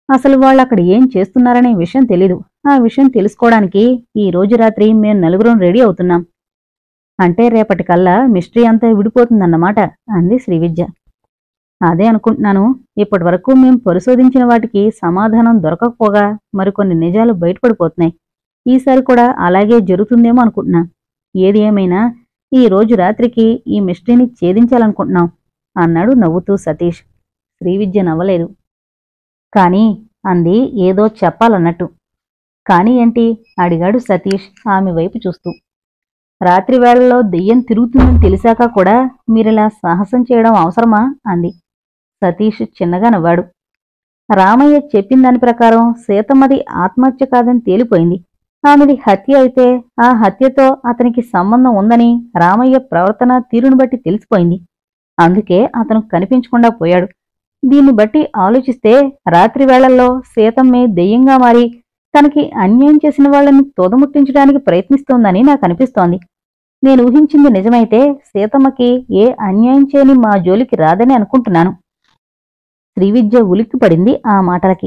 అసలు వాళ్ళు అక్కడ ఏం చేస్తున్నారనే విషయం తెలీదు ఆ విషయం తెలుసుకోవడానికి ఈ రోజు రాత్రి మేం నలుగురం రెడీ అవుతున్నాం అంటే రేపటికల్లా మిస్టరీ అంతా విడిపోతుందన్నమాట అంది శ్రీవిద్య అదే అనుకుంటున్నాను ఇప్పటి వరకు మేం పరిశోధించిన వాటికి సమాధానం దొరకకపోగా మరికొన్ని నిజాలు బయటపడిపోతున్నాయి ఈసారి కూడా అలాగే జరుగుతుందేమో అనుకుంటున్నా ఏది ఏమైనా ఈ రోజు రాత్రికి ఈ మిస్టరీని ఛేదించాలనుకుంటున్నాం అన్నాడు నవ్వుతూ సతీష్ శ్రీవిద్య నవ్వలేదు కానీ అంది ఏదో చెప్పాలన్నట్టు కానీ ఏంటి అడిగాడు సతీష్ ఆమె వైపు చూస్తూ రాత్రి వేళల్లో దెయ్యం తిరుగుతుందని తెలిసాక కూడా మీరిలా సాహసం చేయడం అవసరమా అంది సతీష్ చిన్నగా నవ్వాడు రామయ్య చెప్పిన దాని ప్రకారం సీతమ్మది ఆత్మహత్య కాదని తేలిపోయింది ఆమెది హత్య అయితే ఆ హత్యతో అతనికి సంబంధం ఉందని రామయ్య ప్రవర్తన తీరును బట్టి తెలిసిపోయింది అందుకే అతను కనిపించకుండా పోయాడు దీన్ని బట్టి ఆలోచిస్తే రాత్రి వేళల్లో సీతమ్మే దెయ్యంగా మారి తనకి అన్యాయం చేసిన వాళ్ళని తోదముట్టించడానికి ప్రయత్నిస్తోందని నాకు అనిపిస్తోంది నేను ఊహించింది నిజమైతే సీతమ్మకి ఏ అన్యాయం చేయని మా జోలికి రాదని అనుకుంటున్నాను శ్రీవిద్య ఉలిక్కిపడింది ఆ మాటలకి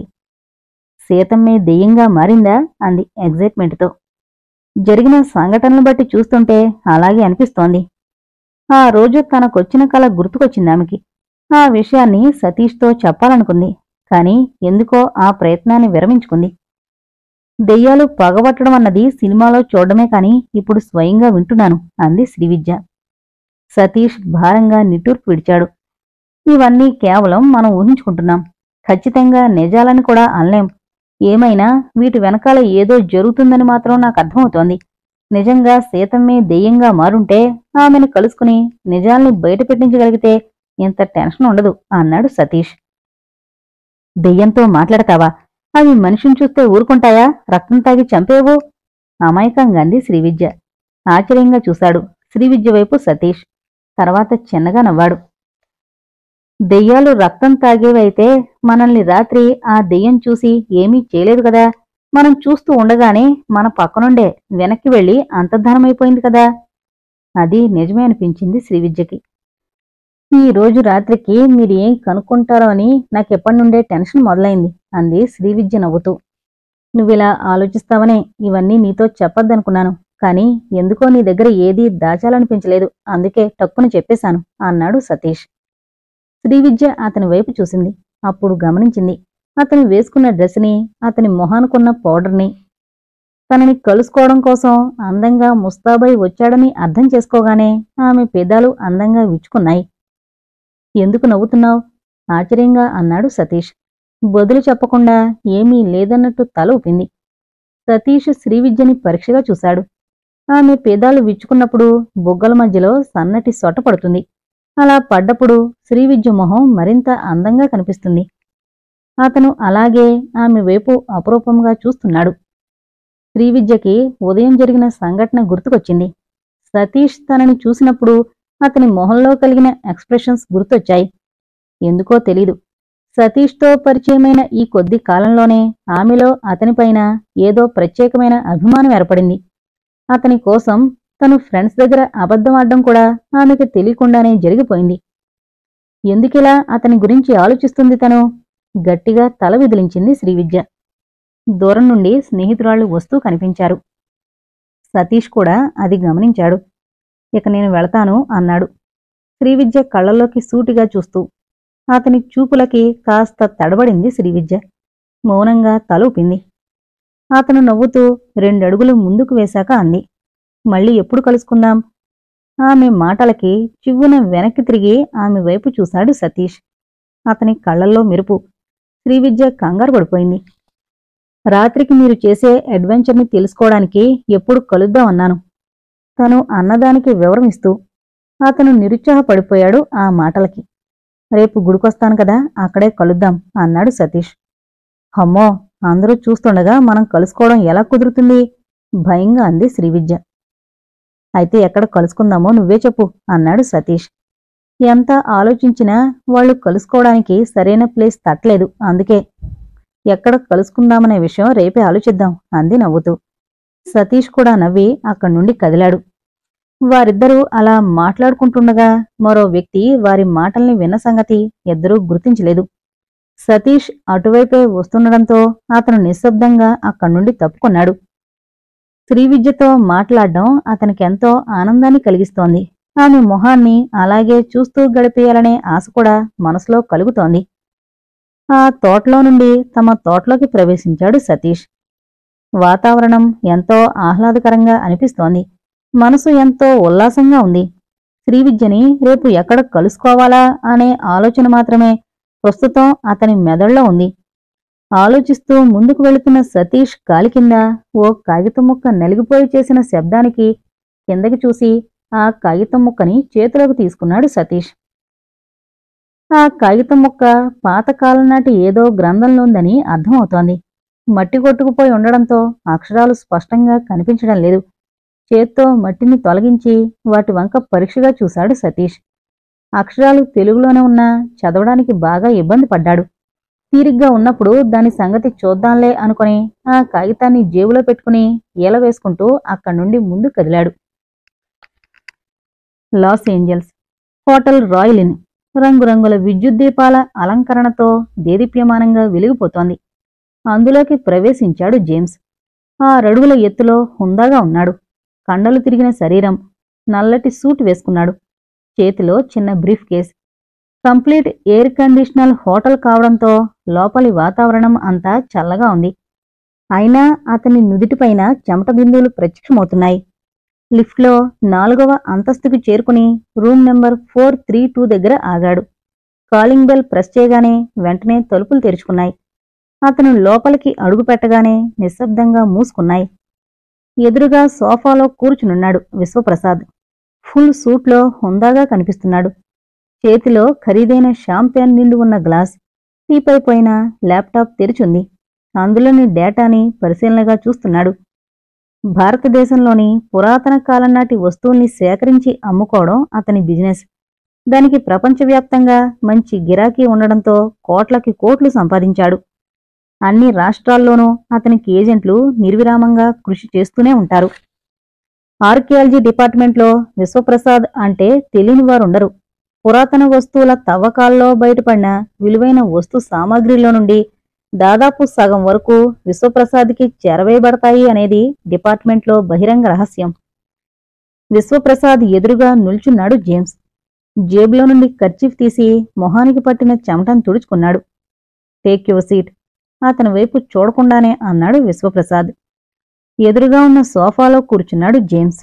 సీతమ్మే దెయ్యంగా మారిందా అంది ఎగ్జైట్మెంట్తో జరిగిన సంఘటనలు బట్టి చూస్తుంటే అలాగే అనిపిస్తోంది ఆ రోజు తనకొచ్చిన కల గుర్తుకొచ్చింది ఆమెకి ఆ విషయాన్ని సతీష్తో చెప్పాలనుకుంది కానీ ఎందుకో ఆ ప్రయత్నాన్ని విరమించుకుంది దెయ్యాలు పగబట్టడం అన్నది సినిమాలో చూడడమే కాని ఇప్పుడు స్వయంగా వింటున్నాను అంది శ్రీవిద్య సతీష్ భారంగా నిట్టూర్పు విడిచాడు ఇవన్నీ కేవలం మనం ఊహించుకుంటున్నాం ఖచ్చితంగా నిజాలని కూడా అనలేం ఏమైనా వీటి వెనకాల ఏదో జరుగుతుందని మాత్రం నాకు అర్థమవుతోంది నిజంగా సీతమ్మే దెయ్యంగా మారుంటే ఆమెను కలుసుకుని నిజాల్ని బయట పెట్టించగలిగితే ఇంత టెన్షన్ ఉండదు అన్నాడు సతీష్ దెయ్యంతో మాట్లాడతావా అవి మనిషిని చూస్తే ఊరుకుంటాయా రక్తం తాగి చంపేవు అమాయకంగా అంది శ్రీవిద్య ఆశ్చర్యంగా చూశాడు శ్రీవిద్య వైపు సతీష్ తర్వాత చిన్నగా నవ్వాడు దెయ్యాలు రక్తం తాగేవైతే మనల్ని రాత్రి ఆ దెయ్యం చూసి ఏమీ చేయలేదు కదా మనం చూస్తూ ఉండగానే మన పక్కనుండే వెనక్కి వెళ్ళి అంతర్ధానమైపోయింది కదా అది నిజమే అనిపించింది శ్రీవిద్యకి ఈ రోజు రాత్రికి మీరు ఏం కనుక్కుంటారో అని నాకెప్పటి నుండే టెన్షన్ మొదలైంది అంది శ్రీవిద్య నవ్వుతూ నువ్విలా ఆలోచిస్తావనే ఇవన్నీ నీతో చెప్పొద్దనుకున్నాను కానీ ఎందుకో నీ దగ్గర ఏదీ దాచాలనిపించలేదు అందుకే టక్కున చెప్పేశాను అన్నాడు సతీష్ శ్రీవిద్య అతని వైపు చూసింది అప్పుడు గమనించింది అతను వేసుకున్న డ్రెస్ని అతని మొహానుకున్న పౌడర్ని తనని కలుసుకోవడం కోసం అందంగా ముస్తాబై వచ్చాడని అర్థం చేసుకోగానే ఆమె పెదాలు అందంగా విచ్చుకున్నాయి ఎందుకు నవ్వుతున్నావు ఆశ్చర్యంగా అన్నాడు సతీష్ బదులు చెప్పకుండా ఏమీ లేదన్నట్టు తల ఊపింది సతీష్ శ్రీవిద్యని పరీక్షగా చూశాడు ఆమె పేదాలు విచ్చుకున్నప్పుడు బొగ్గల మధ్యలో సన్నటి సొట పడుతుంది అలా పడ్డప్పుడు శ్రీవిద్య మొహం మరింత అందంగా కనిపిస్తుంది అతను అలాగే ఆమె వైపు అపురూపంగా చూస్తున్నాడు శ్రీవిద్యకి ఉదయం జరిగిన సంఘటన గుర్తుకొచ్చింది సతీష్ తనని చూసినప్పుడు అతని మొహంలో కలిగిన ఎక్స్ప్రెషన్స్ గుర్తొచ్చాయి ఎందుకో తెలీదు సతీష్తో పరిచయమైన ఈ కొద్ది కాలంలోనే ఆమెలో అతనిపైన ఏదో ప్రత్యేకమైన అభిమానం ఏర్పడింది అతని కోసం తను ఫ్రెండ్స్ దగ్గర అబద్ధం ఆడడం కూడా ఆమెకు తెలియకుండానే జరిగిపోయింది ఎందుకిలా అతని గురించి ఆలోచిస్తుంది తను గట్టిగా తల విదిలించింది శ్రీవిద్య దూరం నుండి స్నేహితురాళ్ళు వస్తూ కనిపించారు సతీష్ కూడా అది గమనించాడు ఇక నేను వెళతాను అన్నాడు శ్రీవిద్య కళ్ళల్లోకి సూటిగా చూస్తూ అతని చూపులకి కాస్త తడబడింది శ్రీవిద్య మౌనంగా తల ఊపింది అతను నవ్వుతూ రెండడుగులు ముందుకు వేశాక అంది మళ్ళీ ఎప్పుడు కలుసుకుందాం ఆమె మాటలకి చివ్వున వెనక్కి తిరిగి ఆమె వైపు చూశాడు సతీష్ అతని కళ్ళల్లో మెరుపు శ్రీవిద్య కంగారు పడిపోయింది రాత్రికి మీరు చేసే అడ్వెంచర్ని తెలుసుకోవడానికి ఎప్పుడు కలుద్దామన్నాను తను అన్నదానికి వివరం ఇస్తూ అతను నిరుత్సాహపడిపోయాడు ఆ మాటలకి రేపు గుడికొస్తాను కదా అక్కడే కలుద్దాం అన్నాడు సతీష్ అమ్మో అందరూ చూస్తుండగా మనం కలుసుకోవడం ఎలా కుదురుతుంది భయంగా అంది శ్రీవిద్య అయితే ఎక్కడ కలుసుకుందామో నువ్వే చెప్పు అన్నాడు సతీష్ ఎంత ఆలోచించినా వాళ్ళు కలుసుకోవడానికి సరైన ప్లేస్ తట్టలేదు అందుకే ఎక్కడ కలుసుకుందామనే విషయం రేపే ఆలోచిద్దాం అంది నవ్వుతూ సతీష్ కూడా నవ్వి అక్కడి నుండి కదిలాడు వారిద్దరూ అలా మాట్లాడుకుంటుండగా మరో వ్యక్తి వారి మాటల్ని విన్న సంగతి ఇద్దరూ గుర్తించలేదు సతీష్ అటువైపే వస్తుండడంతో అతను నిశ్శబ్దంగా అక్కడి నుండి తప్పుకున్నాడు శ్రీవిద్యతో మాట్లాడడం అతనికెంతో ఆనందాన్ని కలిగిస్తోంది ఆమె మొహాన్ని అలాగే చూస్తూ గడిపేయాలనే ఆశ కూడా మనసులో కలుగుతోంది ఆ తోటలో నుండి తమ తోటలోకి ప్రవేశించాడు సతీష్ వాతావరణం ఎంతో ఆహ్లాదకరంగా అనిపిస్తోంది మనసు ఎంతో ఉల్లాసంగా ఉంది శ్రీవిద్యని రేపు ఎక్కడ కలుసుకోవాలా అనే ఆలోచన మాత్రమే ప్రస్తుతం అతని మెదడులో ఉంది ఆలోచిస్తూ ముందుకు వెళుతున్న సతీష్ కాలి కింద ఓ కాగితం ముక్క నలిగిపోయి చేసిన శబ్దానికి కిందకి చూసి ఆ కాగితం ముక్కని చేతిలోకి తీసుకున్నాడు సతీష్ ఆ కాగితం ముక్క పాతకాలం నాటి ఏదో గ్రంథంలోందని అర్థమవుతోంది మట్టి కొట్టుకుపోయి ఉండడంతో అక్షరాలు స్పష్టంగా కనిపించడం లేదు చేత్తో మట్టిని తొలగించి వాటి వంక పరీక్షగా చూశాడు సతీష్ అక్షరాలు తెలుగులోనే ఉన్నా చదవడానికి బాగా ఇబ్బంది పడ్డాడు తీరిగ్గా ఉన్నప్పుడు దాని సంగతి చూద్దాంలే అనుకుని ఆ కాగితాన్ని జేబులో పెట్టుకుని ఈల వేసుకుంటూ అక్కడి నుండి ముందు కదిలాడు Los Angeles Hotel Royal Inn రంగురంగుల విద్యుత్ దీపాల అలంకరణతో దేదీప్యమానంగా వెలిగిపోతోంది అందులోకి ప్రవేశించాడు జేమ్స్ ఆ రడుగుల ఎత్తులో హుందాగా ఉన్నాడు కండలు తిరిగిన శరీరం నల్లటి సూట్ వేసుకున్నాడు చేతిలో చిన్న briefcase complete air conditional hotel కావడంతో లోపలి వాతావరణం అంతా చల్లగా ఉంది అయినా అతని నుదిటిపైన చెమట బిందువులు ప్రత్యక్షమవుతున్నాయి లిఫ్ట్లో నాలుగవ అంతస్తుకు చేరుకుని room number four three two దగ్గర ఆగాడు కాలింగ్ బెల్ ప్రెస్ చేయగానే వెంటనే తలుపులు తెరుచుకున్నాయి అతను లోపలికి అడుగు పెట్టగానే నిశ్శబ్దంగా మూసుకున్నాయి ఎదురుగా సోఫాలో కూర్చునున్నాడు విశ్వప్రసాద్ ఫుల్ సూట్లో హుందాగా కనిపిస్తున్నాడు చేతిలో ఖరీదైన షాంపెన్ నిండి ఉన్న గ్లాస్ టీపైపోయిన ల్యాప్టాప్ తెరిచుంది అందులోని డేటాని పరిశీలనగా చూస్తున్నాడు భారతదేశంలోని పురాతన కాలం నాటి వస్తువుల్ని సేకరించి అమ్ముకోవడం అతని బిజినెస్ దానికి ప్రపంచవ్యాప్తంగా మంచి గిరాకీ ఉండడంతో కోట్లకి కోట్లు సంపాదించాడు అన్ని రాష్ట్రాల్లోనూ అతనికి ఏజెంట్లు నిర్విరామంగా కృషి చేస్తూనే ఉంటారు ఆర్కియాలజీ డిపార్ట్మెంట్లో విశ్వప్రసాద్ అంటే తెలియని వారుండరు పురాతన వస్తువుల తవ్వకాల్లో బయటపడిన విలువైన వస్తు సామాగ్రిలో నుండి దాదాపు సగం వరకు విశ్వప్రసాద్కి చేరవేయబడతాయి అనేది డిపార్ట్మెంట్లో బహిరంగ రహస్యం విశ్వప్రసాద్ ఎదురుగా నిల్చున్నాడు జేమ్స్ జేబులో నుండి కర్చీఫ్ తీసి మొహానికి పట్టిన చెమటను తుడుచుకున్నాడు టేక్ యువర్ సీట్ అతని వైపు చూడకుండానే అన్నాడు విశ్వప్రసాద్ ఎదురుగా ఉన్న సోఫాలో కూర్చున్నాడు జేమ్స్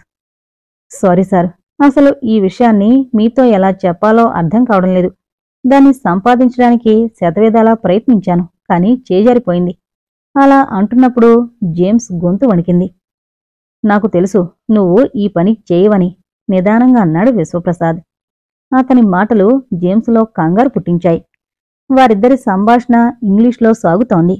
సారీ సార్ అసలు ఈ విషయాన్ని మీతో ఎలా చెప్పాలో అర్థం కావడం లేదు దాన్ని సంపాదించడానికి శతవిధాలా ప్రయత్నించాను కానీ చేజారిపోయింది అలా అంటున్నప్పుడు జేమ్స్ గొంతు వణికింది నాకు తెలుసు నువ్వు ఈ పని చేయవని నిదానంగా అన్నాడు విశ్వప్రసాద్ అతని మాటలు జేమ్స్లో కంగారు పుట్టించాయి వారిద్దరి సంభాషణ ఇంగ్లీష్లో సాగుతోంది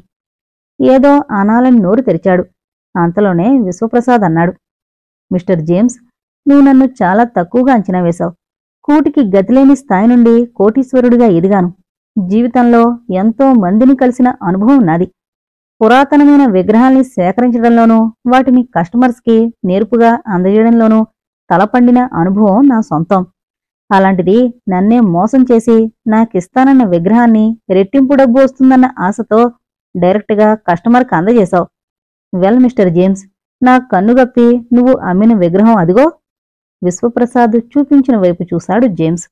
ఏదో అనాలని నోరు తెరిచాడు అంతలోనే విశ్వప్రసాద్ అన్నాడు మిస్టర్ జేమ్స్ నువ్వు నన్ను చాలా తక్కువగా అంచనా వేశావు కూటికి గతిలేని స్థాయి నుండి కోటీశ్వరుడిగా ఎదిగాను జీవితంలో ఎంతో మందిని కలిసిన అనుభవం నాది పురాతనమైన విగ్రహాల్ని సేకరించడంలోనూ వాటిని కస్టమర్స్కి నేర్పుగా అందజేయడంలోనూ తలపండిన అనుభవం నా సొంతం అలాంటిది నన్నే మోసం చేసి నాకిస్తానన్న విగ్రహాన్ని రెట్టింపు డబ్బు వస్తుందన్న ఆశతో డైరెక్ట్గా కస్టమర్కి అందజేశావు వెల్ మిస్టర్ జేమ్స్ నా కన్నుగప్పి నువ్వు అమ్మిన విగ్రహం అదిగో విశ్వప్రసాద్ చూపించిన వైపు చూశాడు జేమ్స్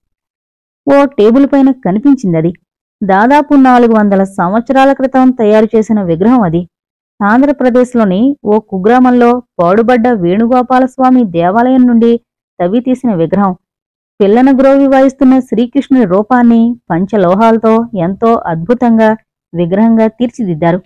ఓ టేబుల్ పైన కనిపించిందది దాదాపు నాలుగు వందల సంవత్సరాల క్రితం తయారు చేసిన విగ్రహం అది ఆంధ్రప్రదేశ్లోని ఓ కుగ్రామంలో పాడుబడ్డ వేణుగోపాలస్వామి దేవాలయం నుండి తవ్వి తీసిన విగ్రహం పిల్లన గ్రోవి వాయిస్తున్న శ్రీకృష్ణుడి రూపాన్ని పంచలోహాలతో ఎంతో అద్భుతంగా విగ్రహంగా తీర్చిదిద్దారు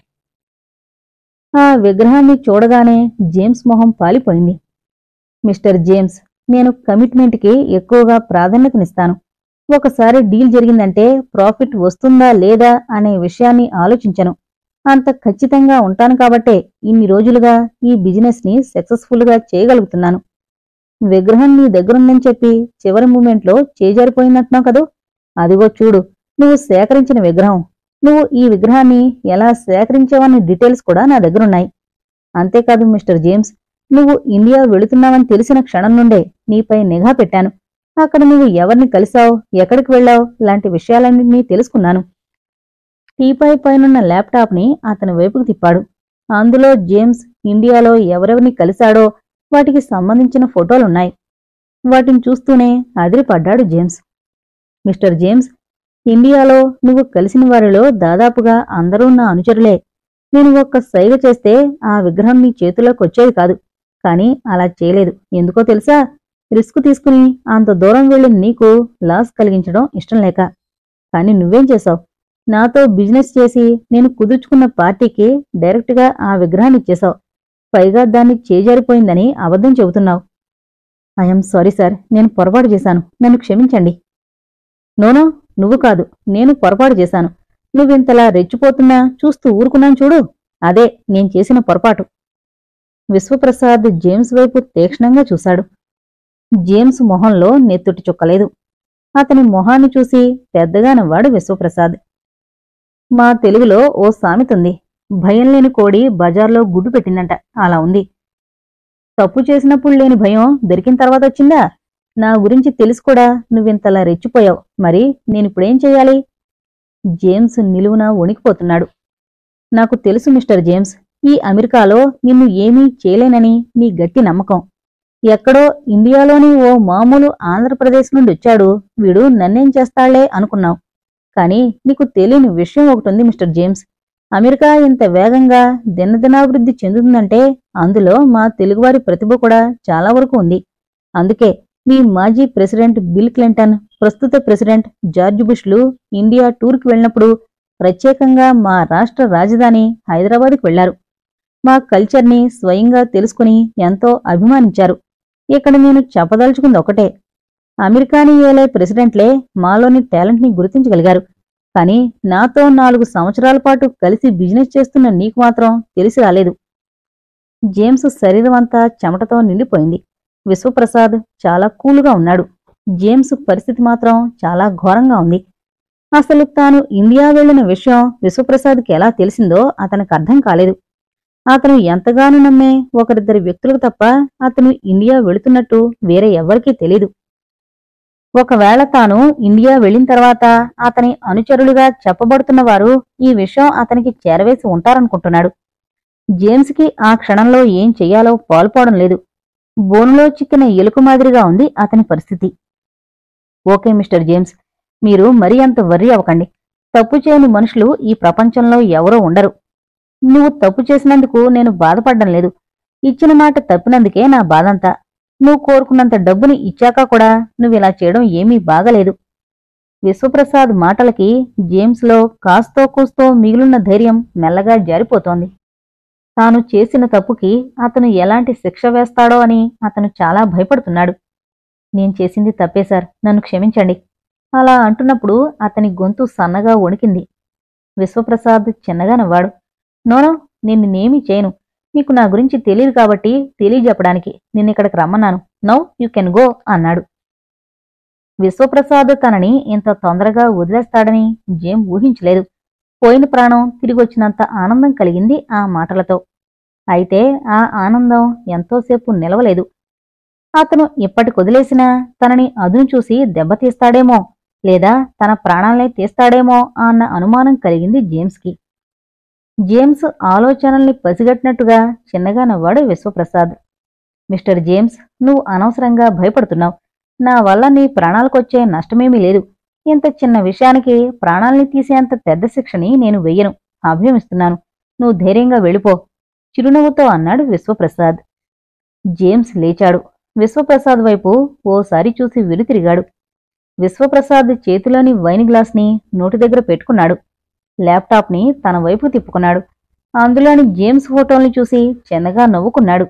ఆ విగ్రహాన్ని చూడగానే జేమ్స్ మొహం పాలిపోయింది మిస్టర్ జేమ్స్ నేను కమిట్మెంట్కి ఎక్కువగా ప్రాధాన్యతనిస్తాను ఒకసారి డీల్ జరిగిందంటే ప్రాఫిట్ వస్తుందా లేదా అనే విషయాన్ని ఆలోచించను అంత ఖచ్చితంగా ఉంటాను కాబట్టే ఇన్ని రోజులుగా ఈ బిజినెస్ని సక్సెస్ఫుల్గా చేయగలుగుతున్నాను విగ్రహం నీ దగ్గరుందని చెప్పి చివరి మూమెంట్లో చేజారిపోయిందంటున్నావు కదూ అదిగో చూడు నువ్వు సేకరించిన విగ్రహం నువ్వు ఈ విగ్రహాన్ని ఎలా సేకరించావన్న డీటెయిల్స్ కూడా నా దగ్గరున్నాయి అంతేకాదు మిస్టర్ జేమ్స్ నువ్వు ఇండియా వెళుతున్నావని తెలిసిన క్షణం నుండే నీపై నిఘా పెట్టాను అక్కడ నువ్వు ఎవరిని కలిశావు ఎక్కడికి వెళ్ళావు లాంటి విషయాలన్నింటినీ తెలుసుకున్నాను టీపై పైనున్న ల్యాప్టాప్ని అతని వైపుకు తిప్పాడు అందులో జేమ్స్ ఇండియాలో ఎవరెవరిని కలిశాడో వాటికి సంబంధించిన ఫోటోలున్నాయి వాటిని చూస్తూనే అదిరిపడ్డాడు జేమ్స్ మిస్టర్ జేమ్స్ ఇండియాలో నువ్వు కలిసిన వారిలో దాదాపుగా అందరూ నా అనుచరులే నేను ఒక్క సైగ చేస్తే ఆ విగ్రహం నీ చేతుల్లోకి వచ్చేది కాదు కానీ అలా చేయలేదు ఎందుకో తెలుసా రిస్క్ తీసుకుని అంత దూరం వెళ్ళిన నీకు లాస్ కలిగించడం ఇష్టం లేక కానీ నువ్వేం చేశావు నాతో బిజినెస్ చేసి నేను కుదుర్చుకున్న పార్టీకి డైరెక్ట్గా ఆ విగ్రహాన్ని ఇచ్చేశావు పైగా దాన్ని చేజారిపోయిందని అబద్ధం చెబుతున్నావు ఐఎమ్ సారీ సార్ నేను పొరపాటు చేశాను నన్ను క్షమించండి నోనో నువ్వు కాదు నేను పొరపాటు చేశాను నువ్వింతలా రెచ్చిపోతున్నా చూస్తూ ఊరుకున్నాను చూడు అదే నేను చేసిన పొరపాటు విశ్వప్రసాద్ జేమ్స్ వైపు తీక్షణంగా చూశాడు జేమ్స్ మొహంలో నెత్తుటి చుక్కలేదు అతని మొహాన్ని చూసి పెద్దగా నవ్వాడు విశ్వప్రసాద్ మా తెలుగులో ఓ సామెతుంది భయం లేని కోడి బజార్లో గుడ్డు పెట్టిందంట అలా ఉంది తప్పు చేసినప్పుడు లేని భయం దొరికిన తర్వాత వచ్చిందా నా గురించి తెలిసి కూడా నువ్వింతలా రెచ్చిపోయావు మరి నేనిప్పుడేం చెయ్యాలి జేమ్స్ నిలువున వణికిపోతున్నాడు నాకు తెలుసు మిస్టర్ జేమ్స్ ఈ అమెరికాలో నిన్ను ఏమీ చేయలేనని నీ గట్టి నమ్మకం ఎక్కడో ఇండియాలోని ఓ మామూలు ఆంధ్రప్రదేశ్ నుండి వచ్చాడు వీడు నన్నేం చేస్తాళ్లే అనుకున్నావు కానీ నీకు తెలియని విషయం ఒకటుంది మిస్టర్ జేమ్స్ అమెరికా ఇంత వేగంగా దినదినాభివృద్ధి చెందుతుందంటే అందులో మా తెలుగువారి ప్రతిభ కూడా చాలా వరకు ఉంది అందుకే మీ మాజీ ప్రెసిడెంట్ బిల్ క్లింటన్ ప్రస్తుత ప్రెసిడెంట్ జార్జ్ బుష్లు ఇండియా టూర్కి వెళ్ళినప్పుడు ప్రత్యేకంగా మా రాష్ట్ర రాజధాని హైదరాబాద్కి వెళ్లారు మా కల్చర్ని స్వయంగా తెలుసుకుని ఎంతో అభిమానించారు ఇక్కడ నేను చెప్పదలుచుకుంది ఒకటే అమెరికాని ఏలే ప్రెసిడెంట్లే మాలోని టాలెంట్ని గుర్తించగలిగారు కానీ నాతో నాలుగు సంవత్సరాల పాటు కలిసి బిజినెస్ చేస్తున్న నీకు మాత్రం తెలిసి రాలేదు జేమ్స్ శరీరం అంతా చెమటతో నిండిపోయింది విశ్వప్రసాద్ చాలా కూలుగా ఉన్నాడు జేమ్స్ పరిస్థితి మాత్రం చాలా ఘోరంగా ఉంది అసలు తాను ఇండియా వెళ్లిన విషయం విశ్వప్రసాద్కి ఎలా తెలిసిందో అతనికి అర్థం కాలేదు అతను ఎంతగానో నమ్మే ఒకరిద్దరి వ్యక్తులకు తప్ప అతను ఇండియా వెళుతున్నట్టు వేరే ఎవ్వరికీ తెలీదు ఒకవేళ తాను ఇండియా వెళ్ళిన తర్వాత అతని అనుచరులుగా చెప్పబడుతున్న వారు ఈ విషయం అతనికి చేరవేసి ఉంటారనుకుంటున్నాడు జేమ్స్కి ఆ క్షణంలో ఏం చెయ్యాలో పాల్పోవడం లేదు బోనులో చిక్కిన ఎలుక మాదిరిగా ఉంది అతని పరిస్థితి ఓకే మిస్టర్ జేమ్స్ మీరు మరీ అంత వర్రీ అవ్వకండి తప్పు చేయని మనుషులు ఈ ప్రపంచంలో ఎవరో ఉండరు నువ్వు తప్పు చేసినందుకు నేను బాధపడ్డం లేదు ఇచ్చిన మాట తప్పినందుకే నా బాధంతా నువ్వు కోరుకున్నంత డబ్బుని ఇచ్చాక కూడా నువ్విలా చేయడం ఏమీ బాగలేదు విశ్వప్రసాద్ మాటలకి జేమ్స్లో కాస్తో కూస్తో మిగిలిన ధైర్యం మెల్లగా జారిపోతోంది తాను చేసిన తప్పుకి అతను ఎలాంటి శిక్ష వేస్తాడో అని అతను చాలా భయపడుతున్నాడు నేను చేసింది తప్పే సార్ నన్ను క్షమించండి అలా అంటున్నప్పుడు అతని గొంతు సన్నగా వణికింది విశ్వప్రసాద్ చిన్నగా నవ్వాడు నోనో నిన్నేమీ చేయను నీకు నా గురించి తెలియదు కాబట్టి తెలియజెప్పడానికి నిన్నిక్కడికి రమ్మన్నాను నౌ యూ కెన్ గో అన్నాడు విశ్వప్రసాద్ తనని ఇంత తొందరగా వదిలేస్తాడని జేం ఊహించలేదు పోయిన ప్రాణం తిరిగొచ్చినంత ఆనందం కలిగింది ఆ మాటలతో అయితే ఆ ఆనందం ఎంతోసేపు నిలవలేదు అతను ఇప్పటికొదిలేసినా తనని అదును చూసి దెబ్బతీస్తాడేమో లేదా తన ప్రాణాలనే తీస్తాడేమో అన్న అనుమానం కలిగింది జేమ్స్కి జేమ్స్ ఆలోచనల్ని పసిగట్టినట్టుగా చిన్నగా నవ్వాడు విశ్వప్రసాద్ మిస్టర్ జేమ్స్ నువ్వు అనవసరంగా భయపడుతున్నావు నా వల్ల నీ ప్రాణాలకొచ్చే నష్టమేమీ లేదు ఇంత చిన్న విషయానికి ప్రాణాల్ని తీసేంత పెద్ద శిక్షని నేను వెయ్యను అభ్యమిస్తున్నాను నువ్వు ధైర్యంగా వెళ్ళిపో చిరునవ్వుతో అన్నాడు విశ్వప్రసాద్ జేమ్స్ లేచాడు విశ్వప్రసాద్ వైపు ఓసారి చూసి వెనుతిరిగాడు విశ్వప్రసాద్ చేతిలోని వైన్ గ్లాస్ని నోటి దగ్గర పెట్టుకున్నాడు ల్యాప్టాప్ని తన వైపు తిప్పుకున్నాడు అందులోని జేమ్స్ ఫోటోల్ని చూసి చిన్నగా నవ్వుకున్నాడు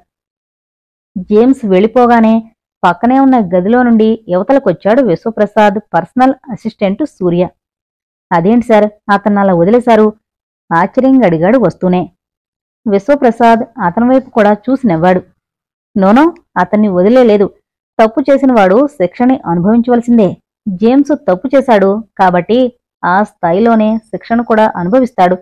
జేమ్స్ వెళ్ళిపోగానే పక్కనే ఉన్న గదిలో నుండి యువతలకొచ్చాడు విశ్వప్రసాద్ పర్సనల్ అసిస్టెంట్ సూర్య అదేంటి సార్ అతన్ని అలా వదిలేశారు ఆశ్చర్యంగా అడిగాడు వస్తూనే విశ్వప్రసాద్ అతని వైపు కూడా చూసి నవ్వాడు నోనో అతన్ని వదిలేలేదు తప్పు చేసినవాడు శిక్షని అనుభవించవలసిందే జేమ్స్ తప్పు చేశాడు కాబట్టి ఆ స్థాయిలోనే శిక్షను కూడా అనుభవిస్తాడు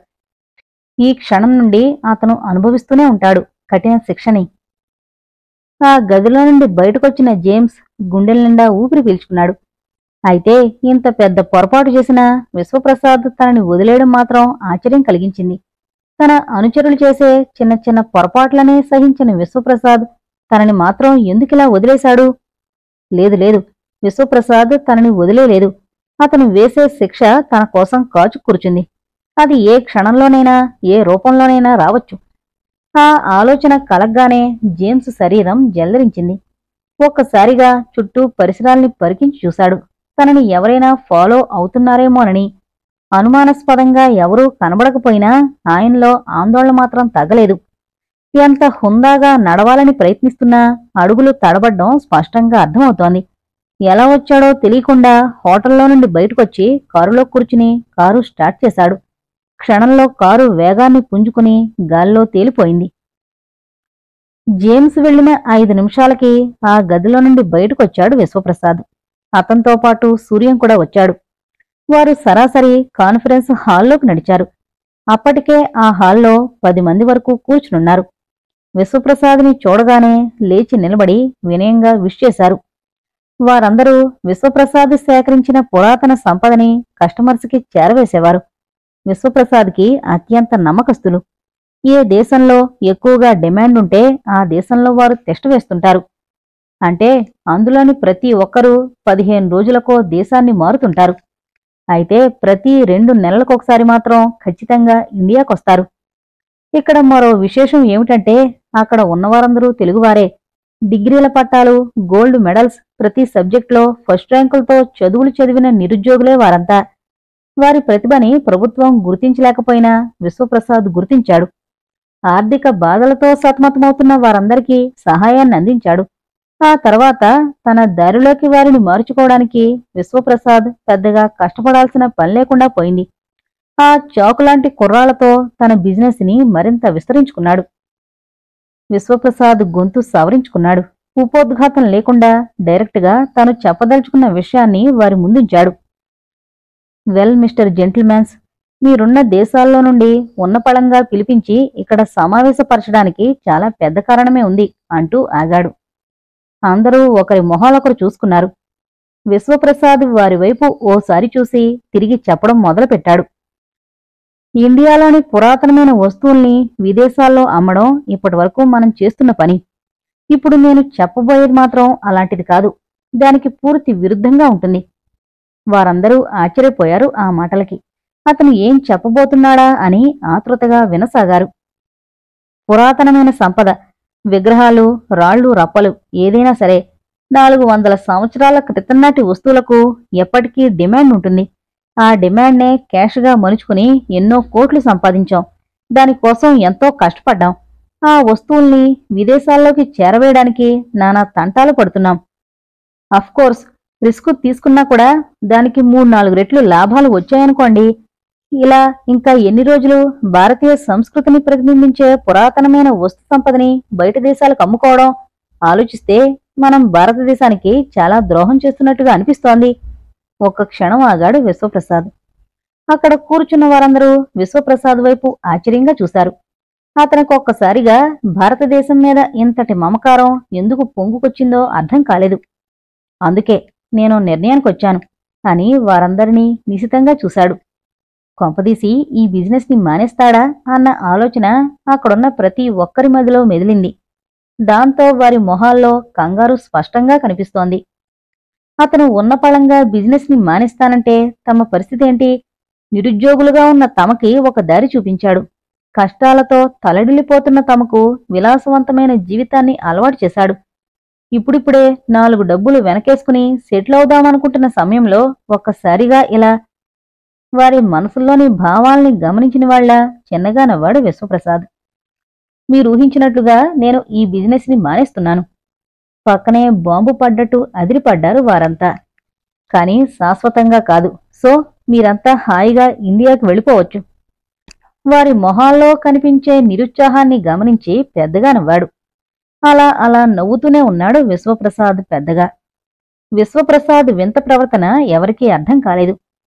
ఈ క్షణం నుండి అతను అనుభవిస్తూనే ఉంటాడు కఠిన శిక్షని ఆ గదిలో నుండి బయటకొచ్చిన జేమ్స్ గుండెల నిండా ఊపిరి పీల్చుకున్నాడు అయితే ఇంత పెద్ద పొరపాటు చేసిన విశ్వప్రసాద్ తనని వదిలేయడం మాత్రం ఆశ్చర్యం కలిగించింది తన అనుచరులు చేసే చిన్న చిన్న పొరపాట్లనే సహించిన విశ్వప్రసాద్ తనని మాత్రం ఎందుకిలా వదిలేశాడు లేదు లేదు విశ్వప్రసాద్ తనని వదిలేలేదు అతను వేసే శిక్ష తన కోసం కాచు కూర్చుంది అది ఏ క్షణంలోనైనా ఏ రూపంలోనైనా రావచ్చు ఆ ఆలోచన కలగ్గానే జేమ్స్ శరీరం జల్లరించింది ఒక్కసారిగా చుట్టూ పరిసరాల్ని పరికించి చూశాడు తనని ఎవరైనా ఫాలో అవుతున్నారేమోనని అనుమానాస్పదంగా ఎవరూ కనబడకపోయినా ఆయనలో ఆందోళన మాత్రం తగ్గలేదు ఎంత హుందాగా నడవాలని ప్రయత్నిస్తున్నా అడుగులు తడబడ్డం స్పష్టంగా అర్థమవుతోంది ఎలా వచ్చాడో తెలియకుండా హోటల్లో నుండి బయటకొచ్చి కారులో కూర్చుని కారు స్టార్ట్ చేశాడు క్షణంలో కారు వేగాన్ని పుంజుకుని గాల్లో తేలిపోయింది జేమ్స్ వెళ్లిన ఐదు నిమిషాలకి ఆ గదిలో నుండి బయటకొచ్చాడు విశ్వప్రసాద్ అతనితో పాటు సూర్యం కూడా వచ్చాడు వారు సరాసరి కాన్ఫరెన్స్ హాల్లోకి నడిచారు అప్పటికే ఆ హాల్లో పది మంది వరకు కూర్చునున్నారు విశ్వప్రసాద్ని చూడగానే లేచి నిలబడి వినయంగా విష్ చేశారు వారందరూ విశ్వప్రసాద్ సేకరించిన పురాతన సంపదని కస్టమర్స్కి చేరవేసేవారు విశ్వప్రసాద్కి అత్యంత నమ్మకస్తులు ఏ దేశంలో ఎక్కువగా డిమాండ్ ఉంటే ఆ దేశంలో వారు టెస్ట్ వేస్తుంటారు అంటే అందులోని ప్రతి ఒక్కరూ పదిహేను రోజులకో దేశాన్ని మారుతుంటారు అయితే ప్రతి రెండు నెలలకొకసారి మాత్రం ఖచ్చితంగా ఇండియాకొస్తారు ఇక్కడ మరో విశేషం ఏమిటంటే అక్కడ ఉన్నవారందరూ తెలుగువారే డిగ్రీల పట్టాలు గోల్డ్ మెడల్స్ ప్రతి సబ్జెక్టులో ఫస్ట్ ర్యాంకులతో చదువులు చదివిన నిరుద్యోగులే వారంతా వారి ప్రతిభని ప్రభుత్వం గుర్తించలేకపోయినా విశ్వప్రసాద్ గుర్తించాడు ఆర్థిక బాధలతో సతమతమవుతున్న వారందరికీ సహాయాన్ని అందించాడు ఆ తర్వాత తన దారిలోకి వారిని మార్చుకోవడానికి విశ్వప్రసాద్ పెద్దగా కష్టపడాల్సిన పని లేకుండా పోయింది ఆ చాకులాంటి కుర్రాళ్లతో తన బిజినెస్ ని మరింత విస్తరించుకున్నాడు విశ్వప్రసాద్ గొంతు సవరించుకున్నాడు ఉపోద్ఘాతం లేకుండా డైరెక్ట్గా తాను చెప్పదలుచుకున్న విషయాన్ని వారి ముందుంచాడు వెల్ మిస్టర్ జెంటిల్మెన్స్ మీరున్న దేశాల్లో నుండి ఉన్నపళంగా పిలిపించి ఇక్కడ సమావేశపరచడానికి చాలా పెద్ద కారణమే ఉంది అంటూ ఆగాడు అందరూ ఒకరి మొహాలొకరు చూసుకున్నారు విశ్వప్రసాద్ వారి వైపు ఓసారి చూసి తిరిగి చెప్పడం మొదలుపెట్టాడు ఇండియాలోని పురాతనమైన వస్తువుల్ని విదేశాల్లో అమ్మడం ఇప్పటివరకు మనం చేస్తున్న పని ఇప్పుడు నేను చెప్పబోయేది మాత్రం అలాంటిది కాదు దానికి పూర్తి విరుద్ధంగా ఉంటుంది వారందరూ ఆశ్చర్యపోయారు ఆ మాటలకి అతను ఏం చెప్పబోతున్నాడా అని ఆతృతగా వినసాగారు పురాతనమైన సంపద విగ్రహాలు రాళ్ళు రప్పలు ఏదైనా సరే నాలుగు వందల సంవత్సరాల క్రితం నాటి వస్తువులకు ఎప్పటికీ డిమాండ్ ఉంటుంది ఆ డిమాండ్నే క్యాష్గా మలుచుకుని ఎన్నో కోట్లు సంపాదించాం దానికోసం ఎంతో కష్టపడ్డాం ఆ వస్తువుల్ని విదేశాల్లోకి చేరవేయడానికి నానా తంటాలు పడుతున్నాం కోర్స్ రిస్క్ తీసుకున్నా కూడా దానికి మూడు నాలుగు రెట్లు లాభాలు వచ్చాయనుకోండి ఇలా ఇంకా ఎన్ని రోజులు భారతీయ సంస్కృతిని ప్రతిబింబించే పురాతనమైన వస్తు సంపదని బయట దేశాలకు అమ్ముకోవడం ఆలోచిస్తే మనం భారతదేశానికి చాలా ద్రోహం చేస్తున్నట్టుగా అనిపిస్తోంది ఒక్క క్షణం ఆగాడు విశ్వప్రసాద్ అక్కడ కూర్చున్న వారందరూ విశ్వప్రసాద్ వైపు ఆశ్చర్యంగా చూశారు అతనికి ఒక్కసారిగా భారతదేశం మీద ఇంతటి మమకారం ఎందుకు పొంగుకొచ్చిందో అర్థం కాలేదు అందుకే నేను నిర్ణయానికొచ్చాను అని వారందరినీ నిశితంగా చూశాడు కొంపదీసి ఈ బిజినెస్ ని మానేస్తాడా అన్న ఆలోచన అక్కడున్న ప్రతి ఒక్కరి మదిలో మెదిలింది దాంతో వారి మొహాల్లో కంగారు స్పష్టంగా కనిపిస్తోంది అతను ఉన్నపళంగా బిజినెస్ ని మానేస్తానంటే తమ పరిస్థితి ఏంటి నిరుద్యోగులుగా ఉన్న తమకి ఒక దారి చూపించాడు కష్టాలతో తలడిల్లిపోతున్న తమకు విలాసవంతమైన జీవితాన్ని అలవాటు చేశాడు ఇప్పుడిప్పుడే నాలుగు డబ్బులు వెనకేసుకుని సెటిల్ అవుదామనుకుంటున్న సమయంలో ఒక్కసారిగా ఇలా వారి మనసుల్లోని భావాల్ని గమనించిన వాళ్ళ చిన్నగా నవ్వాడు విశ్వప్రసాద్ మీరు ఊహించినట్లుగా నేను ఈ బిజినెస్ ని మానేస్తున్నాను పక్కనే బాంబు పడ్డట్టు అదిరిపడ్డారు వారంతా కానీ శాశ్వతంగా కాదు సో మీరంతా హాయిగా ఇండియాకి వెళ్ళిపోవచ్చు వారి మొహాల్లో కనిపించే నిరుత్సాహాన్ని గమనించి పెద్దగా నవ్వాడు అలా అలా నవ్వుతూనే ఉన్నాడు విశ్వప్రసాద్ పెద్దగా విశ్వప్రసాద్ వింత ప్రవర్తన ఎవరికీ అర్థం కాలేదు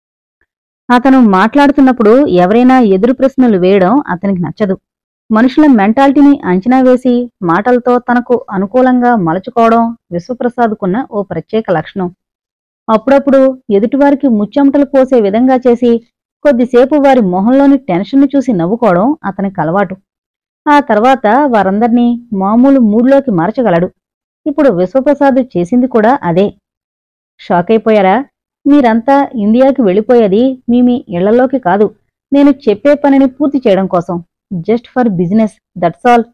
అతను మాట్లాడుతున్నప్పుడు ఎవరైనా ఎదురు ప్రశ్నలు వేయడం అతనికి నచ్చదు మనుషుల మెంటాలిటీని అంచనా వేసి మాటలతో తనకు అనుకూలంగా మలచుకోవడం విశ్వప్రసాద్కున్న ఓ ప్రత్యేక లక్షణం అప్పుడప్పుడు ఎదుటివారికి ముచ్చెమటలు పోసే విధంగా చేసి కొద్దిసేపు వారి మొహంలోని టెన్షన్ను చూసి నవ్వుకోవడం అతనికి అలవాటు ఆ తర్వాత వారందర్నీ మామూలు మూడ్లోకి మార్చగలడు ఇప్పుడు విశ్వప్రసాద్ చేసింది కూడా అదే షాక్ అయిపోయారా మీరంతా ఇండియాకి వెళ్ళిపోయేది మీ మీ ఇళ్లలోకి కాదు నేను చెప్పే పనిని పూర్తి చేయడం కోసం just for business that's all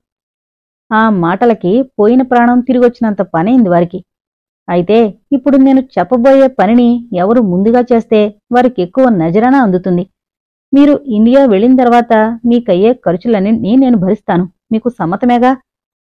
ఆ మాటలకి పోయిన ప్రాణం తిరిగొచ్చినంత పనైంది వారికి అయితే ఇప్పుడు నేను చెప్పబోయే పనిని ఎవరు ముందుగా చేస్తే వారికి ఎక్కువ నజరానా అందుతుంది మీరు ఇండియా వెళ్ళిన తర్వాత మీకయ్యే ఖర్చులన్నింటినీ నేను భరిస్తాను మీకు సమ్మతమేగా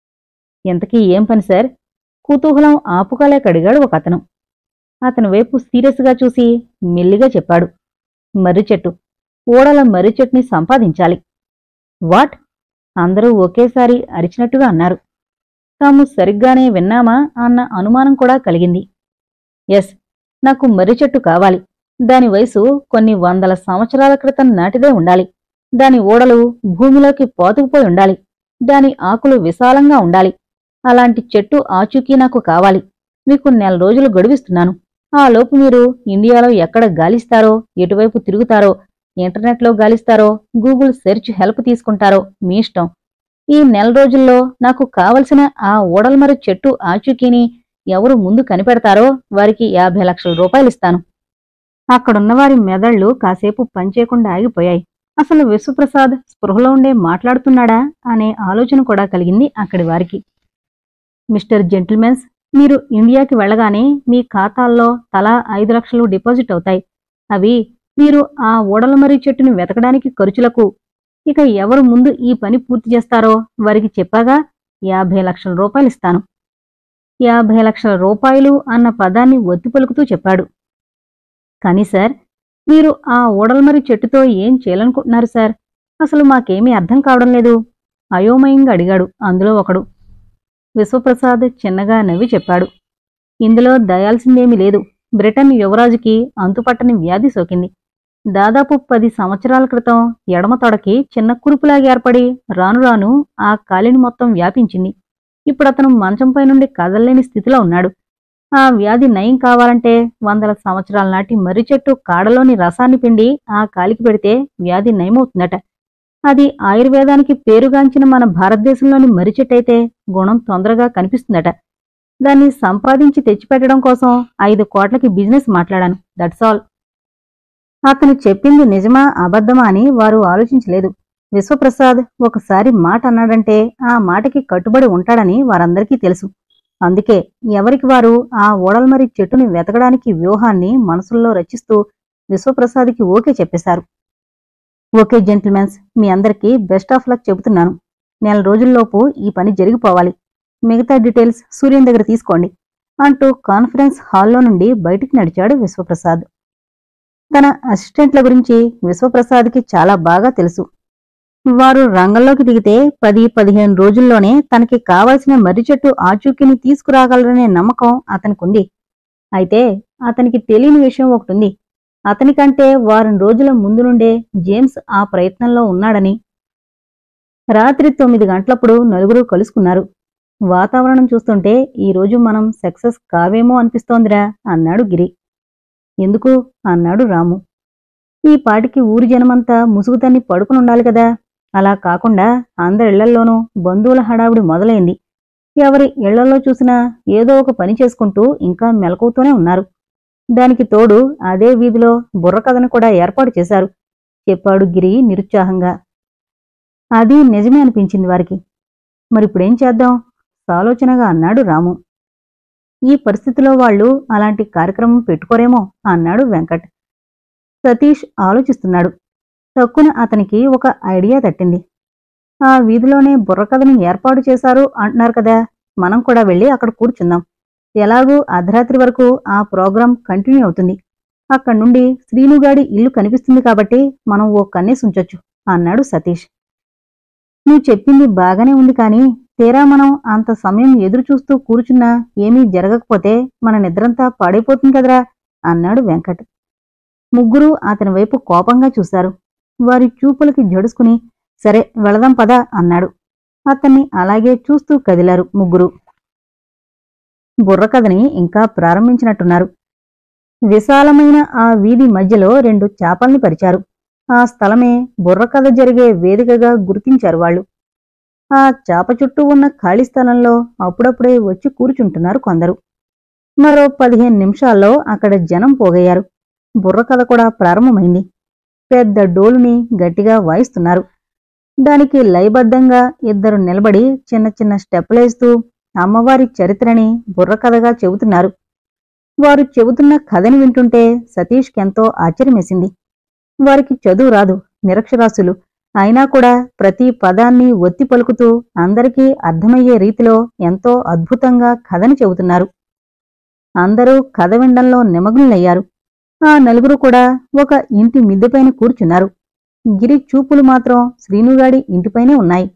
ఇంతకీ ఏం పని సార్ కుతూహలం ఆపుకోలేక అడిగాడు ఒక అతను అతని వైపు సీరియస్గా చూసి మెల్లిగా చెప్పాడు మర్రి చెట్టు ఓడల మర్రి చెట్టుని సంపాదించాలి వాట్ అందరూ ఒకేసారి అరిచినట్టుగా అన్నారు తాము సరిగ్గానే విన్నామా అన్న అనుమానం కూడా కలిగింది ఎస్ నాకు మర్రి చెట్టు కావాలి దాని వయసు కొన్ని వందల సంవత్సరాల క్రితం నాటిదే ఉండాలి దాని ఓడలు భూమిలోకి పాతుకుపోయి ఉండాలి దాని ఆకులు విశాలంగా ఉండాలి అలాంటి చెట్టు ఆచూకీ నాకు కావాలి మీకు నెల రోజులు గడువిస్తున్నాను ఆ లోపు మీరు ఇండియాలో ఎక్కడ గాలిస్తారో ఎటువైపు తిరుగుతారో ఇంటర్నెట్లో గాలిస్తారో గూగుల్ సెర్చ్ హెల్ప్ తీసుకుంటారో మీ ఇష్టం ఈ నెల రోజుల్లో నాకు కావలసిన ఆ ఓడల్మరి చెట్టు ఆచూకీని ఎవరు ముందు కనిపెడతారో వారికి యాభై లక్షల రూపాయలు ఇస్తాను అక్కడున్న వారి మెదళ్లు కాసేపు పనిచేయకుండా ఆగిపోయాయి అసలు విశ్వప్రసాద్ స్పృహలో ఉండే మాట్లాడుతున్నాడా అనే ఆలోచన కూడా కలిగింది అక్కడి వారికి మిస్టర్ జెంటిల్మెన్స్ మీరు ఇండియాకి వెళ్ళగానే మీ ఖాతాల్లో తలా ఐదు లక్షలు డిపాజిట్ అవుతాయి అవి మీరు ఆ ఓడలమరి చెట్టుని వెతకడానికి ఖర్చులకు ఇక ఎవరు ముందు ఈ పని పూర్తి చేస్తారో వారికి చెప్పాగా యాభై లక్షల రూపాయలు ఇస్తాను యాభై లక్షల రూపాయలు అన్న పదాన్ని ఒత్తి పలుకుతూ చెప్పాడు కానీ సార్ మీరు ఆ ఓడల్మరి చెట్టుతో ఏం చేయాలనుకుంటున్నారు సార్ అసలు మాకేమీ అర్థం కావడం లేదు అయోమయంగా అడిగాడు అందులో ఒకడు విశ్వప్రసాద్ చిన్నగా నవ్వి చెప్పాడు ఇందులో దయాల్సిందేమీ లేదు బ్రిటన్ యువరాజుకి అంతుపట్టని వ్యాధి సోకింది దాదాపు పది సంవత్సరాల క్రితం ఎడమ తొడకి చిన్న కురుపులాగా ఏర్పడి రాను రాను ఆ కాలిని మొత్తం వ్యాపించింది ఇప్పుడు అతను మంచంపై నుండి కదలలేని స్థితిలో ఉన్నాడు ఆ వ్యాధి నయం కావాలంటే వందల సంవత్సరాల నాటి మర్రి చెట్టు కాడలోని రసాన్ని పిండి ఆ కాలికి పెడితే వ్యాధి నయమవుతుందట అది ఆయుర్వేదానికి పేరుగాంచిన మన భారతదేశంలోని మర్రి చెట్టు అయితే గుణం తొందరగా కనిపిస్తుందట దాన్ని సంపాదించి తెచ్చిపెట్టడం కోసం ఐదు కోట్లకి బిజినెస్ మాట్లాడాను దట్స్ ఆల్ అతను చెప్పింది నిజమా అబద్ధమా అని వారు ఆలోచించలేదు విశ్వప్రసాద్ ఒకసారి మాట అన్నాడంటే ఆ మాటకి కట్టుబడి ఉంటాడని వారందరికీ తెలుసు అందుకే ఎవరికి వారు ఆ ఓడల్మరి చెట్టుని వెతకడానికి వ్యూహాన్ని మనసుల్లో రచిస్తూ విశ్వప్రసాద్కి ఓకే చెప్పేశారు ఓకే జెంటిల్మెన్స్ మీ అందరికీ బెస్ట్ ఆఫ్ లక్ చెబుతున్నాను నెల రోజుల్లోపు ఈ పని జరిగిపోవాలి మిగతా డీటెయిల్స్ సూర్యం దగ్గర తీసుకోండి అంటూ కాన్ఫరెన్స్ హాల్లో నుండి బయటికి నడిచాడు విశ్వప్రసాద్ తన అసిస్టెంట్ల గురించి విశ్వప్రసాద్కి చాలా బాగా తెలుసు వారు రంగంలోకి దిగితే పది పదిహేను రోజుల్లోనే తనకి కావలసిన మర్రి చెట్టు ఆచూకీని తీసుకురాగలరనే నమ్మకం అతనికుంది అయితే అతనికి తెలియని విషయం ఒకటుంది అతనికంటే వారం రోజుల ముందు నుండే జేమ్స్ ఆ ప్రయత్నంలో ఉన్నాడని రాత్రి తొమ్మిది గంటలప్పుడు నలుగురు కలుసుకున్నారు వాతావరణం చూస్తుంటే ఈ రోజు మనం సక్సెస్ కావేమో అనిపిస్తోందిరా అన్నాడు గిరి ఎందుకు అన్నాడు రాము ఈ పాటికి ఊరి జనమంతా ముసుగుతన్ని పడుకుని ఉండాలి కదా అలా కాకుండా అందరి ఇళ్లల్లోనూ బంధువుల హడావుడి మొదలైంది ఎవరి ఇళ్లలో చూసినా ఏదో ఒక పని చేసుకుంటూ ఇంకా మెలకువతోనే ఉన్నారు దానికి తోడు అదే వీధిలో బుర్రకథను కూడా ఏర్పాటు చేశారు చెప్పాడు గిరి నిరుత్సాహంగా అది నిజమే అనిపించింది వారికి మరిప్పుడేం చేద్దాం సాలోచనగా అన్నాడు రాము ఈ పరిస్థితిలో వాళ్ళు అలాంటి కార్యక్రమం పెట్టుకోరేమో అన్నాడు వెంకట్ సతీష్ ఆలోచిస్తున్నాడు తక్కున అతనికి ఒక ఐడియా తట్టింది ఆ వీధిలోనే బుర్రకథని ఏర్పాటు చేశారు అంటున్నారు కదా మనం కూడా వెళ్ళి అక్కడ కూర్చుందాం ఎలాగూ అర్ధరాత్రి వరకు ఆ ప్రోగ్రాం కంటిన్యూ అవుతుంది అక్కడి నుండి శ్రీనుగాడి ఇల్లు కనిపిస్తుంది కాబట్టి మనం ఓ కన్నేసి ఉంచొచ్చు అన్నాడు సతీష్ నువ్వు చెప్పింది బాగానే ఉంది కానీ తీరా మనం అంత సమయం ఎదురు చూస్తూ కూర్చున్నా ఏమీ జరగకపోతే మన నిద్రంతా పాడైపోతుంది కదరా అన్నాడు వెంకట్ ముగ్గురు అతని వైపు కోపంగా చూశారు వారి చూపులకి జడుసుకుని సరే వెళదాం పదా అన్నాడు అతన్ని అలాగే చూస్తూ కదిలారు ముగ్గురు బుర్రకథని ఇంకా ప్రారంభించినట్టున్నారు విశాలమైన ఆ వీధి మధ్యలో రెండు చాపల్ని పరిచారు ఆ స్థలమే బుర్రకథ జరిగే వేదికగా గుర్తించారు వాళ్ళు ఆ చాప చుట్టూ ఉన్న ఖాళీ స్థలంలో అప్పుడప్పుడే వచ్చి కూర్చుంటున్నారు కొందరు మరో పదిహేను నిమిషాల్లో అక్కడ జనం పోగయ్యారు బుర్రకథ కూడా ప్రారంభమైంది పెద్ద డోలుని గట్టిగా వాయిస్తున్నారు దానికి లయబద్ధంగా ఇద్దరు నిలబడి చిన్న చిన్న స్టెప్పులేస్తూ అమ్మవారి చరిత్రని బుర్రకథగా చెబుతున్నారు వారు చెబుతున్న కథని వింటుంటే సతీష్కెంతో ఆశ్చర్యమేసింది వారికి చదువు రాదు నిరక్షరాస్యులు అయినా కూడా ప్రతి పదాన్ని ఒత్తి పలుకుతూ అందరికీ అర్థమయ్యే రీతిలో ఎంతో అద్భుతంగా కథని చెబుతున్నారు అందరూ కథ వినడంలో నిమగ్నులయ్యారు ఆ నలుగురు కూడా ఒక ఇంటి మిద్దెపైన కూర్చున్నారు గిరి చూపులు మాత్రం శ్రీనుగాడి ఇంటిపైనే ఉన్నాయి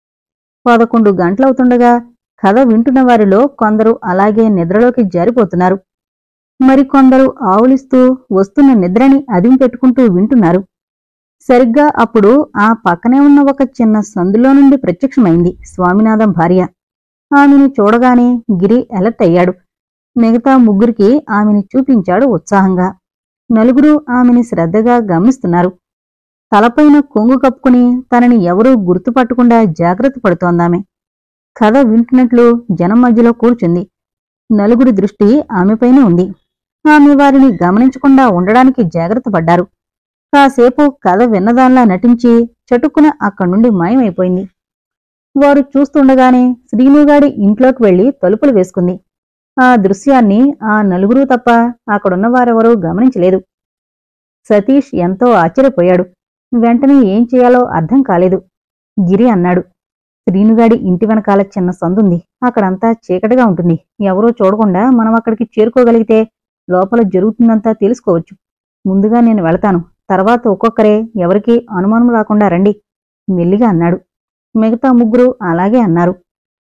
పదకొండు గంటలవుతుండగా కథ వింటున్న వారిలో కొందరు అలాగే నిద్రలోకి జారిపోతున్నారు మరికొందరు ఆవులిస్తూ వస్తున్న నిద్రని అదిం పెట్టుకుంటూ వింటున్నారు సరిగ్గా అప్పుడు ఆ పక్కనే ఉన్న ఒక చిన్న సందులో నుండి ప్రత్యక్షమైంది స్వామినాథం భార్య ఆమెని చూడగానే గిరి అలర్ట్ అయ్యాడు మిగతా ముగ్గురికి ఆమెని చూపించాడు ఉత్సాహంగా నలుగురు ఆమెని శ్రద్ధగా గమనిస్తున్నారు తలపైన కొంగు కప్పుకుని తనని ఎవరూ గుర్తుపట్టకుండా జాగ్రత్త పడుతోందామె కథ వింటున్నట్లు జనం మధ్యలో కూర్చుంది నలుగురి దృష్టి ఆమెపైనే ఉంది ఆమె వారిని గమనించకుండా ఉండడానికి జాగ్రత్త పడ్డారు కాసేపు కథ విన్నదాన్లా నటించి చటుక్కున అక్కడి నుండి మాయమైపోయింది వారు చూస్తుండగానే శ్రీనుగాడి ఇంట్లోకి వెళ్లి తలుపులు వేసుకుంది ఆ దృశ్యాన్ని ఆ నలుగురు తప్ప అక్కడున్న వారెవరూ గమనించలేదు సతీష్ ఎంతో ఆశ్చర్యపోయాడు వెంటనే ఏం చేయాలో అర్థం కాలేదు గిరి అన్నాడు శ్రీనుగాడి ఇంటి వెనకాల చిన్న సందుంది అక్కడంతా చీకటిగా ఉంటుంది ఎవరూ చూడకుండా మనం అక్కడికి చేరుకోగలిగితే లోపల జరుగుతుందంతా తెలుసుకోవచ్చు ముందుగా నేను వెళతాను తర్వాత ఒక్కొక్కరే ఎవరికీ అనుమానం రాకుండా రండి మెల్లిగా అన్నాడు మిగతా ముగ్గురు అలాగే అన్నారు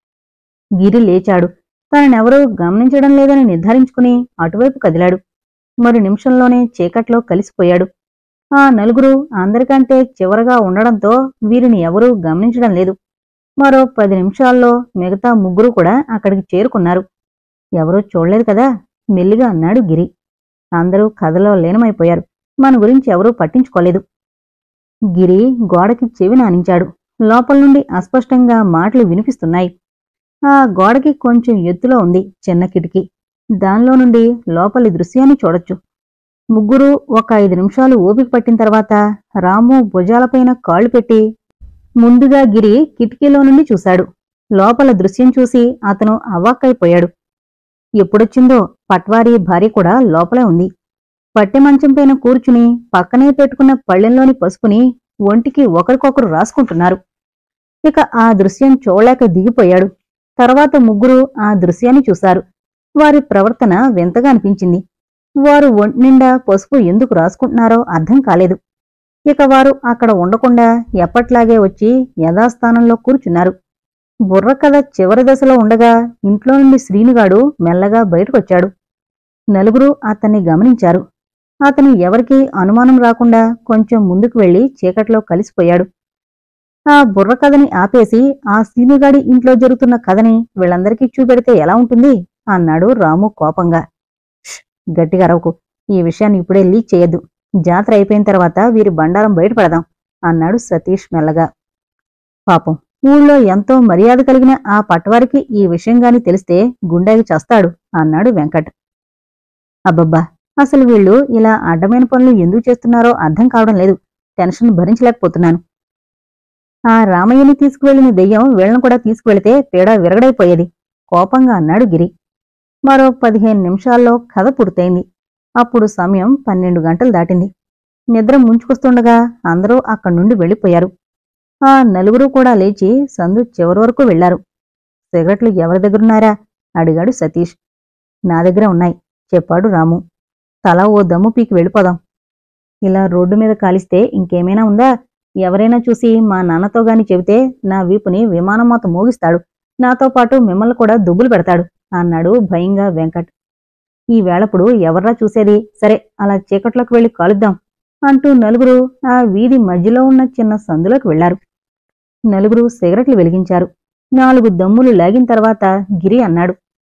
గిరి లేచాడు తననెవరూ గమనించడం లేదని నిర్ధారించుకుని అటువైపు కదిలాడు మరి నిమిషంలోనే చీకట్లో కలిసిపోయాడు ఆ నలుగురు అందరికంటే చివరగా ఉండడంతో వీరిని ఎవరూ గమనించడం లేదు మరో పది నిమిషాల్లో మిగతా ముగ్గురు కూడా అక్కడికి చేరుకున్నారు ఎవరూ చూడలేదు కదా మెల్లిగా అన్నాడు గిరి అందరూ కథలో లీనమైపోయారు మన గురించి ఎవరూ పట్టించుకోలేదు గిరి గోడకి చెవి నానించాడు లోపల నుండి అస్పష్టంగా మాటలు వినిపిస్తున్నాయి ఆ గోడకి కొంచెం ఎత్తులో ఉంది చిన్న కిటికీ దానిలో నుండి లోపలి దృశ్యాన్ని చూడొచ్చు ముగ్గురు ఒక ఐదు నిమిషాలు ఓపిక పట్టిన తర్వాత రాము భుజాలపైన కాళ్ళు పెట్టి ముందుగా గిరి కిటికీలో నుండి చూశాడు లోపల దృశ్యం చూసి అతను అవాక్కైపోయాడు ఎప్పుడొచ్చిందో పట్వారీ భార్య కూడా లోపలే ఉంది పట్టె మంచం పైన కూర్చుని పక్కనే పెట్టుకున్న పళ్ళెంలోని పసుపుని ఒంటికి ఒకరికొకరు రాసుకుంటున్నారు ఇక ఆ దృశ్యం చూడలేక దిగిపోయాడు తర్వాత ముగ్గురు ఆ దృశ్యాన్ని చూశారు వారి ప్రవర్తన వింతగా అనిపించింది వారు ఒంటి నిండా పసుపు ఎందుకు రాసుకుంటున్నారో అర్థం కాలేదు ఇక వారు అక్కడ ఉండకుండా ఎప్పట్లాగే వచ్చి యథాస్థానంలో కూర్చున్నారు బుర్రకథ చివరి దశలో ఉండగా ఇంట్లో నుండి శ్రీనుగాడు మెల్లగా బయటకొచ్చాడు నలుగురు అతన్ని గమనించారు అతను ఎవరికీ అనుమానం రాకుండా కొంచెం ముందుకు వెళ్లి చీకట్లో కలిసిపోయాడు ఆ బుర్ర కథని ఆపేసి ఆ సీనుగాడి ఇంట్లో జరుగుతున్న కథని వీళ్ళందరికీ చూపెడితే ఎలా ఉంటుంది అన్నాడు రాము కోపంగా "ష్, గట్టిగా అరవకు ఈ విషయాన్ని ఇప్పుడే లీక్ చేయొద్దు జాతర అయిపోయిన తర్వాత వీరి బండారం బయటపడదాం అన్నాడు సతీష్ మెల్లగా పాపం ఊళ్ళో ఎంతో మర్యాద కలిగిన ఆ పట్టవారికి ఈ విషయం గాని తెలిస్తే గుండెకి చస్తాడు అన్నాడు వెంకట్ అబ్బబ్బా అసలు వీళ్ళు ఇలా అడ్డమైన పనులు ఎందుకు చేస్తున్నారో అర్థం కావడం లేదు టెన్షన్ భరించలేకపోతున్నాను ఆ రామయ్యని తీసుకువెళ్లిన దెయ్యం వీళ్ళను కూడా తీసుకువెళితే పీడ విరగడైపోయేది కోపంగా అన్నాడు గిరి మరో పదిహేను నిమిషాల్లో కథ పూర్తయింది అప్పుడు సమయం పన్నెండు గంటలు దాటింది నిద్ర ముంచుకొస్తుండగా అందరూ అక్కడి నుండి వెళ్ళిపోయారు ఆ నలుగురు కూడా లేచి సందు చివరి వరకు వెళ్లారు సిగరెట్లు ఎవరి దగ్గరున్నారా అడిగాడు సతీష్ నా దగ్గర ఉన్నాయి చెప్పాడు రాము తల ఓ దమ్ము పీకి వెళ్ళిపోదాం ఇలా రోడ్డు మీద కాలిస్తే ఇంకేమైనా ఉందా ఎవరైనా చూసి మా నాన్నతో గాని చెబితే నా వీపుని విమానం మొత్త మోగిస్తాడు నాతో పాటు మిమ్మల్ని కూడా దుబ్బులు పెడతాడు అన్నాడు భయంగా వెంకట్ ఈ వేళప్పుడు ఎవర్రా చూసేది సరే అలా చీకట్లోకి వెళ్లి కాలుద్దాం అంటూ నలుగురు ఆ వీధి మధ్యలో ఉన్న చిన్న సందులోకి వెళ్లారు నలుగురు సిగరెట్లు వెలిగించారు నాలుగు దమ్ములు లాగిన తర్వాత గిరి అన్నాడు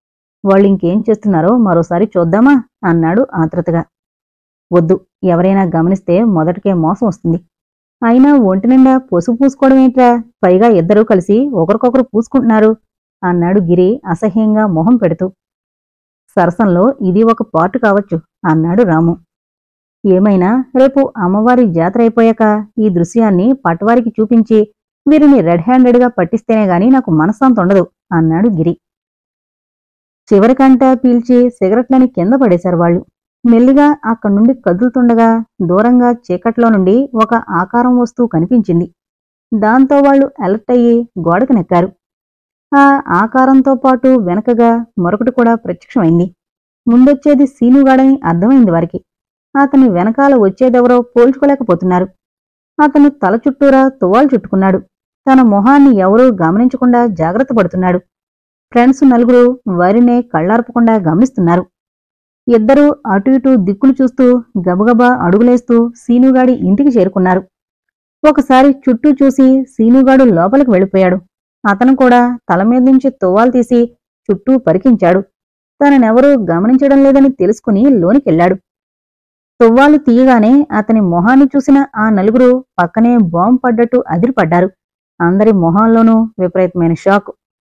వాళ్ళు ఇంకేం చేస్తున్నారో మరోసారి చూద్దామా అన్నాడు ఆత్రతగా వద్దు ఎవరైనా గమనిస్తే మొదటికే మోసం వస్తుంది అయినా ఒంటి నిండా పసుపు పూసుకోవడం ఏంట్రా పైగా ఇద్దరూ కలిసి ఒకరికొకరు పూసుకుంటున్నారు అన్నాడు గిరి అసహ్యంగా మొహం పెడుతూ సరసంలో ఇది ఒక పార్ట్ కావచ్చు అన్నాడు రాము ఏమైనా రేపు అమ్మవారి జాతర అయిపోయాక ఈ దృశ్యాన్ని పట్వారికి చూపించి వీరిని రెడ్ హ్యాండెడ్గా పట్టిస్తేనే గాని నాకు మనశ్శాంతి ఉండదు అన్నాడు గిరి చివరికంట పీల్చి సిగరెట్లని కింద పడేశారు వాళ్ళు మెల్లిగా అక్కడి నుండి కదులుతుండగా దూరంగా చీకట్లో నుండి ఒక ఆకారం వస్తూ కనిపించింది దాంతో వాళ్ళు అలర్ట్ అయ్యి గోడకు నెక్కారు ఆ ఆకారంతో పాటు వెనకగా మరొకటి కూడా ప్రత్యక్షమైంది ముందొచ్చేది సీనుగాడని అర్థమైంది వారికి అతని వెనకాల వచ్చేదెవరో పోల్చుకోలేకపోతున్నారు అతను తల చుట్టూరా తువ్వాలు చుట్టుకున్నాడు తన మొహాన్ని ఎవరూ గమనించకుండా జాగ్రత్త పడుతున్నాడు ఫ్రెండ్స్ నలుగురు వారినే కళ్ళార్పకుండా గమనిస్తున్నారు ఇద్దరూ అటు ఇటు దిక్కులు చూస్తూ గబగబా అడుగులేస్తూ సీనుగాడి ఇంటికి చేరుకున్నారు ఒకసారి చుట్టూ చూసి సీనుగాడు లోపలికి వెళ్ళిపోయాడు అతను కూడా తల మీద నుంచి తువ్వాలు తీసి చుట్టూ పరికించాడు తననెవరూ గమనించడం లేదని తెలుసుకుని లోనికెళ్ళాడు తువ్వాలు తీయగానే అతని మొహాన్ని చూసిన ఆ నలుగురు పక్కనే బాంబు పడ్డట్టు అదిరిపడ్డారు అందరి మొహాల్లోనూ విపరీతమైన షాక్